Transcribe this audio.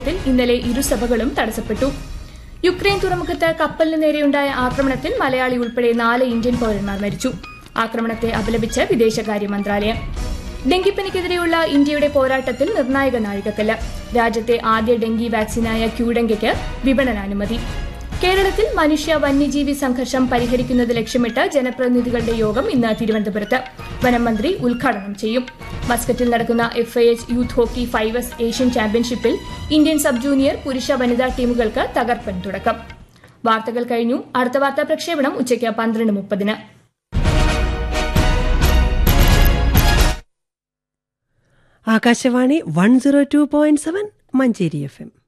ത്തിൽ ഇന്നലെ ഇരുസഭകളും തടസ്സപ്പെട്ടു യുക്രൈൻ തുറമുഖത്ത് കപ്പലിന് നേരെയുണ്ടായ ആക്രമണത്തിൽ മലയാളി ഉൾപ്പെടെ നാല് ഇന്ത്യൻ പൌരന്മാർ മരിച്ചു ആക്രമണത്തെ അപലപിച്ച് വിദേശകാര്യ മന്ത്രാലയം ഡെങ്കിപ്പനിക്കെതിരെയുള്ള ഇന്ത്യയുടെ പോരാട്ടത്തിൽ നിർണായക നാഴികക്കല്ല് രാജ്യത്തെ ആദ്യ ഡെങ്കി വാക്സിനായ ക്യൂഡെങ്കയ്ക്ക് വിപണനാനുമതി കേരളത്തിൽ മനുഷ്യ വന്യജീവി സംഘർഷം പരിഹരിക്കുന്നത് ലക്ഷ്യമിട്ട് ജനപ്രതിനിധികളുടെ യോഗം ഇന്ന് തിരുവനന്തപുരത്ത് വനം മന്ത്രി ഉദ്ഘാടനം ചെയ്യും മസ്കറ്റിൽ നടക്കുന്ന F I H youth hockey fives Asian ചാമ്പ്യൻഷിപ്പിൽ ഇന്ത്യൻ സബ് ജൂനിയർ പുരുഷ വനിതാ ടീമുകൾക്ക് തകർപ്പൻ തുടക്കം വാർത്തകൾ കഴിഞ്ഞു അടുത്ത വാർത്താ പ്രക്ഷേപണം ഉച്ചയ്ക്ക് പന്ത്രണ്ട് മുപ്പതിന് Akashvani one zero two point seven Manjeri F M